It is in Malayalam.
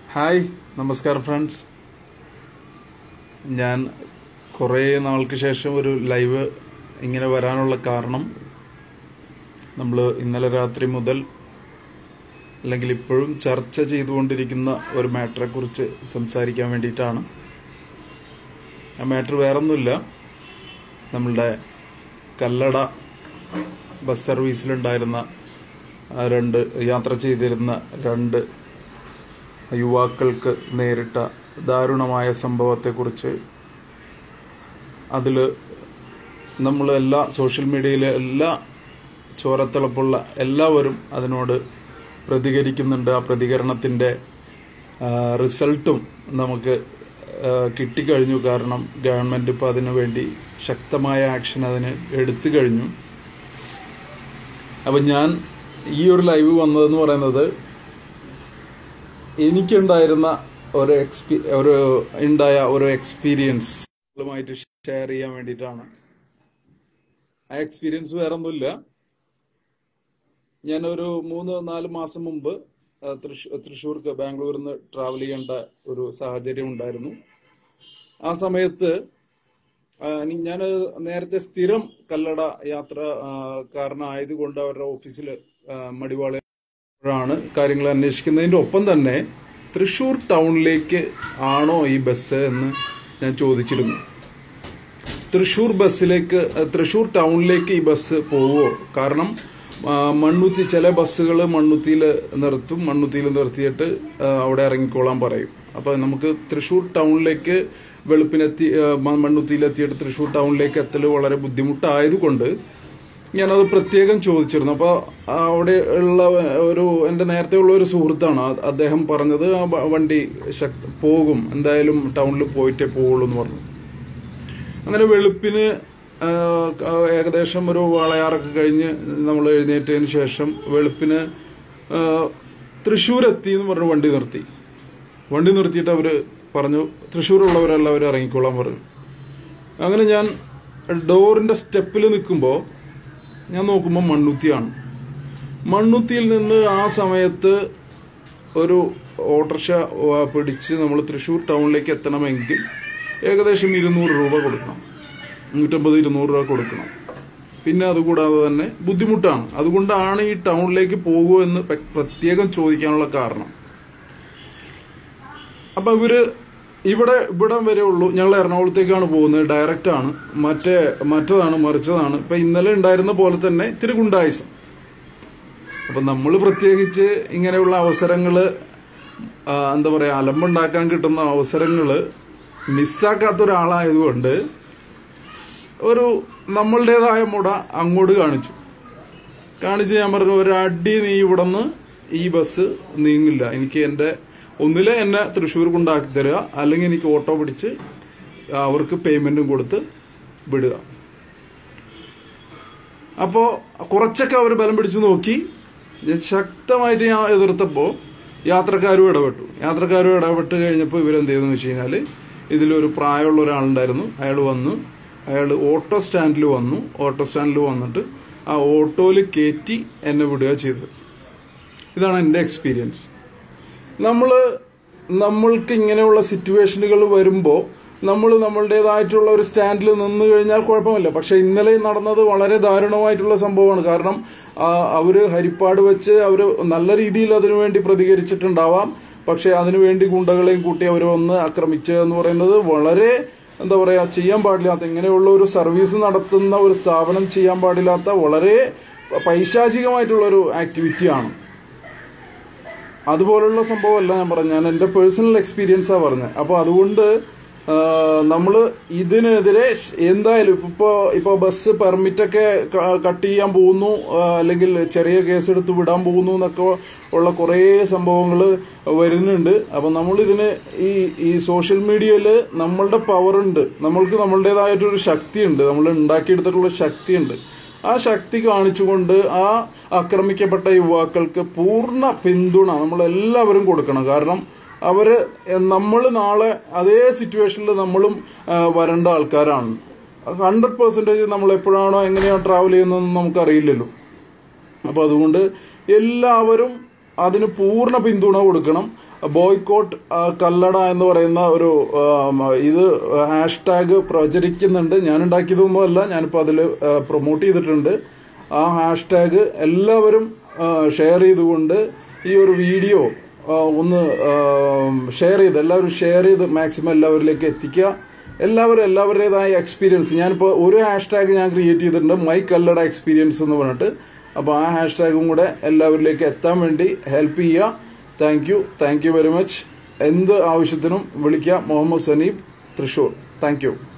ഹായ് നമസ്കാരം ഫ്രണ്ട്സ് ഞാൻ കുറേ നാൾക്ക് ശേഷം ഒരു ലൈവ് ഇങ്ങനെ വരാനുള്ള കാരണം നമ്മൾ ഇന്നലെ രാത്രി മുതൽ അല്ലെങ്കിൽ ഇപ്പോഴും ചർച്ച ചെയ്തുകൊണ്ടിരിക്കുന്ന ഒരു മാറ്ററെ കുറിച്ച് സംസാരിക്കാൻ വേണ്ടിയിട്ടാണ് ആ മാറ്റർ വേറൊന്നുമില്ല നമ്മളുടെ കല്ലട ബസ് സർവീസിലുണ്ടായിരുന്ന ആ രണ്ട് യാത്ര ചെയ്തിരുന്ന രണ്ട് യുവാക്കൾക്ക് നേരിട്ട ദാരുണമായ സംഭവത്തെക്കുറിച്ച് അതിൽ നമ്മൾ എല്ലാ സോഷ്യൽ മീഡിയയിലെ എല്ലാ ചോരത്തിളപ്പുള്ള എല്ലാവരും അതിനോട് പ്രതികരിക്കുന്നുണ്ട് ആ പ്രതികരണത്തിൻ്റെ റിസൾട്ടും നമുക്ക് ആ, കിട്ടിക്കഴിഞ്ഞു കാരണം ഗവൺമെൻറ് ഇപ്പോൾ അതിനു വേണ്ടി ശക്തമായ ആക്ഷൻ അതിന് എടുത്തു കഴിഞ്ഞു അപ്പം ഞാൻ ഈ ഒരു ലൈവ് വന്നതെന്ന് പറയുന്നത് എനിക്കുണ്ടായിരുന്ന ഒരു എക്സ്പീ ഒരു ഉണ്ടായ ഒരു എക്സ്പീരിയൻസ് നിങ്ങളുമായിട്ട് ഷെയർ ചെയ്യാൻ വേണ്ടിയിട്ടാണ് ആ എക്സ്പീരിയൻസ് വേറെ ഒന്നുമില്ല ഞാനൊരു മൂന്ന് നാല് മാസം മുമ്പ് ആ, തൃശ്- തൃശ്ശൂർക്ക് ബാംഗ്ലൂരിൽ നിന്ന് ട്രാവൽ ചെയ്യേണ്ട ഒരു സാഹചര്യം ഉണ്ടായിരുന്നു ആ സമയത്ത് ഞാൻ നേരത്തെ സ്ഥിരം കല്ലട യാത്ര ആ, കാരനായതുകൊണ്ട് അവരുടെ ഓഫീസിൽ മടിവാള ാണ് കാര്യങ്ങൾ അന്വേഷിക്കുന്നതിന്റെ ഒപ്പം തന്നെ തൃശൂർ ടൗണിലേക്ക് ആണോ ഈ ബസ് എന്ന് ഞാൻ ചോദിച്ചിരുന്നു തൃശൂർ ബസ്സിലേക്ക് അഹ് തൃശൂർ ടൗണിലേക്ക് ഈ ബസ് പോവോ കാരണം ആ, മണ്ണുത്തി ചില ബസ്സുകൾ മണ്ണുത്തിയിൽ നിർത്തും മണ്ണുത്തിയിൽ നിർത്തിയിട്ട് ആ, അവിടെ ഇറങ്ങിക്കോളാൻ പറയും അപ്പൊ നമുക്ക് തൃശൂർ ടൗണിലേക്ക് വെളുപ്പിനെത്തി ആ, മ- മണ്ണുത്തിയിലെത്തിയിട്ട് തൃശൂർ ടൗണിലേക്ക് എത്തൽ വളരെ ബുദ്ധിമുട്ടായതുകൊണ്ട് ഞാനത് പ്രത്യേകം ചോദിച്ചിരുന്നു അപ്പോൾ അവിടെ ഉള്ള ഒരു എൻ്റെ നേരത്തെ ഉള്ള ഒരു സുഹൃത്താണ് അത് അദ്ദേഹം പറഞ്ഞത് ആ വ- വണ്ടി ശക് പോകും എന്തായാലും ടൗണിൽ പോയിട്ടേ പോവുള്ളൂ എന്ന് പറഞ്ഞു അങ്ങനെ വെളുപ്പിന് ആ, ആ, ഏകദേശം ഒരു വാളയാറൊക്കെ കഴിഞ്ഞ് നമ്മൾ എഴുന്നേറ്റതിന് ശേഷം വെളുപ്പിന് ആ, തൃശ്ശൂർ എത്തി എന്ന് പറഞ്ഞു വണ്ടി നിർത്തി വണ്ടി നിർത്തിയിട്ട് അവർ പറഞ്ഞു തൃശ്ശൂരുള്ളവരെല്ലാവരും ഇറങ്ങിക്കോളാൻ പറഞ്ഞു അങ്ങനെ ഞാൻ ഡോറിന്റെ സ്റ്റെപ്പിൽ നിൽക്കുമ്പോൾ ഞാൻ നോക്കുമ്പോൾ മണ്ണുത്തിയാണ് മണ്ണുത്തിയിൽ നിന്ന് ആ സമയത്ത് ഒരു ഓട്ടോറിക്ഷ ആ, പിടിച്ച് നമ്മൾ തൃശ്ശൂർ ടൗണിലേക്ക് എത്തണമെങ്കിൽ ഏകദേശം ഇരുന്നൂറ് രൂപ കൊടുക്കണം നൂറ്റമ്പത് ഇരുന്നൂറ് രൂപ കൊടുക്കണം പിന്നെ അതുകൂടാതെ തന്നെ ബുദ്ധിമുട്ടാണ് അതുകൊണ്ടാണ് ഈ ടൗണിലേക്ക് പോകുമോ എന്ന് പെ- പ്രത്യേകം ചോദിക്കാനുള്ള കാരണം അപ്പൊ ഇവര് ഇവിടെ ഇവിടം വരെ ഉള്ളൂ ഞങ്ങൾ എറണാകുളത്തേക്കാണ് പോകുന്നത് ഡയറക്റ്റ് ആണ് മറ്റേ മറ്റതാണ് മറിച്ചതാണ് ഇപ്പൊ ഇന്നലെ ഉണ്ടായിരുന്ന പോലെ തന്നെ ഇത്തിരി ഗുണ്ടായുസം അപ്പൊ നമ്മൾ പ്രത്യേകിച്ച് ഇങ്ങനെയുള്ള അവസരങ്ങള് ആ, എന്താ പറയാ അലമ്പുണ്ടാക്കാൻ കിട്ടുന്ന അവസരങ്ങള് മിസ്സാക്കാത്ത ഒരാളായതുകൊണ്ട് ഒരു നമ്മളുടേതായ മുട അങ്ങോട്ട് കാണിച്ചു കാണിച്ച് ഞാൻ പറഞ്ഞു ഒരു അടി നീ ഇവിടുന്ന് ഈ ബസ് നീങ്ങില്ല എനിക്ക് എന്റെ ഒന്നില് എന്നെ തൃശ്ശൂർ കൊണ്ടാക്കി തരിക അല്ലെങ്കിൽ എനിക്ക് ഓട്ടോ പിടിച്ച് അവർക്ക് പേയ്മെന്റും കൊടുത്ത് വിടുക അപ്പോ കുറച്ചൊക്കെ അവർ ബലം പിടിച്ചു നോക്കി ഞാൻ ശക്തമായിട്ട് ഞാൻ എതിർത്തപ്പോ യാത്രക്കാരും ഇടപെട്ടു യാത്രക്കാരും ഇടപെട്ട് കഴിഞ്ഞപ്പോൾ ഇവരെന്ത് ചെയ്തെന്ന് വെച്ച് കഴിഞ്ഞാല് ഇതിലൊരു പ്രായമുള്ള ഒരാളുണ്ടായിരുന്നു അയാൾ വന്നു അയാൾ ഓട്ടോ സ്റ്റാൻഡിൽ വന്നു ഓട്ടോ സ്റ്റാൻഡിൽ വന്നിട്ട് ആ ഓട്ടോയിൽ കയറ്റി എന്നെ വിടുക ചെയ്തത് ഇതാണ് എൻ്റെ എക്സ്പീരിയൻസ് നമ്മൾ നമ്മൾക്ക് ഇങ്ങനെയുള്ള സിറ്റുവേഷനുകൾ വരുമ്പോൾ നമ്മൾ നമ്മളുടേതായിട്ടുള്ള ഒരു സ്റ്റാൻഡിൽ നിന്ന് കഴിഞ്ഞാൽ കുഴപ്പമില്ല പക്ഷെ ഇന്നലെ നടന്നത് വളരെ ദാരുണമായിട്ടുള്ള സംഭവമാണ് കാരണം ആ, അവര് ഹരിപ്പാട് വെച്ച് അവര് നല്ല രീതിയിൽ അതിനുവേണ്ടി പ്രതികരിച്ചിട്ടുണ്ടാവാം പക്ഷെ അതിനുവേണ്ടി ഗുണ്ടകളെയും കൂട്ടി അവർ വന്ന് ആക്രമിക്കുക എന്ന് പറയുന്നത് വളരെ എന്താ പറയാ ചെയ്യാൻ പാടില്ലാത്ത ഇങ്ങനെയുള്ള ഒരു സർവീസ് നടത്തുന്ന ഒരു സ്ഥാപനം ചെയ്യാൻ പാടില്ലാത്ത വളരെ പൈശാചികമായിട്ടുള്ള ഒരു ആക്ടിവിറ്റിയാണ് അതുപോലുള്ള സംഭവമല്ല ഞാൻ പറഞ്ഞ ഞാൻ എൻ്റെ പേഴ്സണൽ എക്സ്പീരിയൻസാ പറഞ്ഞത് അപ്പോൾ അതുകൊണ്ട് നമ്മൾ ഇതിനെതിരെ ഷ് എന്തായാലും ഇപ്പൊ ഇപ്പൊ ബസ് പെർമിറ്റ് ഒക്കെ കട്ട് ചെയ്യാൻ പോകുന്നു ആ, അല്ലെങ്കിൽ ചെറിയ കേസ് എടുത്ത് വിടാൻ പോകുന്നു എന്നൊക്കെ ഉള്ള കുറേ സംഭവങ്ങൾ വരുന്നുണ്ട് അപ്പൊ നമ്മൾ ഇതിന് ഈ ഈ സോഷ്യൽ മീഡിയയിൽ നമ്മളുടെ പവർ ഉണ്ട് നമ്മൾക്ക് നമ്മളുടേതായിട്ടൊരു ശക്തിയുണ്ട് നമ്മൾ ഉണ്ടാക്കിയെടുത്തിട്ടുള്ള ശക്തിയുണ്ട് ആ ശക്തി കാണിച്ചുകൊണ്ട് ആ ആക്രമിക്കപ്പെട്ട യുവാക്കൾക്ക് പൂർണ്ണ പിന്തുണ നമ്മൾ എല്ലാവരും കൊടുക്കണം കാരണം അവര് നമ്മൾ നാളെ അതേ സിറ്റുവേഷനിൽ നമ്മളും ആ, വരേണ്ട ആൾക്കാരാണ് ഹൺഡ്രഡ് പെർസെൻറ്റേജ് നമ്മൾ എപ്പോഴാണോ എങ്ങനെയാണോ ട്രാവൽ ചെയ്യുന്നതെന്ന് നമുക്കറിയില്ലല്ലോ അപ്പോൾ അതുകൊണ്ട് എല്ലാവരും അതിന് പൂർണ്ണ പിന്തുണ കൊടുക്കണം ബോയ്ക്കോട്ട് ആ, കല്ലട എന്ന് പറയുന്ന ഒരു ആം, ഇത് ഹാഷ്ടാഗ് പ്രചരിക്കുന്നുണ്ട് ഞാൻ ഉണ്ടാക്കിയതൊന്നുമല്ല ഞാനിപ്പോൾ അതിൽ പ്രൊമോട്ട് ചെയ്തിട്ടുണ്ട് ആ ഹാഷ്ടാഗ് എല്ലാവരും ഷെയർ ചെയ്തുകൊണ്ട് ഈ ഒരു വീഡിയോ ആ, ഒന്ന് ഷെയർ ചെയ്ത് എല്ലാവരും ഷെയർ ചെയ്ത് മാക്സിമം എല്ലാവരിലേക്ക് എത്തിക്കുക എല്ലാവരും എല്ലാവരുടേതായ എക്സ്പീരിയൻസ് ഞാനിപ്പോൾ ഒരു ഹാഷ്ടാഗ് ഞാൻ ക്രിയേറ്റ് ചെയ്തിട്ടുണ്ട് മൈ കല്ലട എക്സ്പീരിയൻസ് എന്ന് പറഞ്ഞിട്ട് അപ്പോൾ ആ ഹാഷ്ടാഗും കൂടെ എല്ലാവരിലേക്ക് എത്താൻ വേണ്ടി ഹെൽപ്പ് ചെയ്യുക thank you thank you very much എന്ത് ആവശ്യത്തിനും വിളിക്കുക മുഹമ്മദ് സനീബ് തൃശൂർ താങ്ക് യു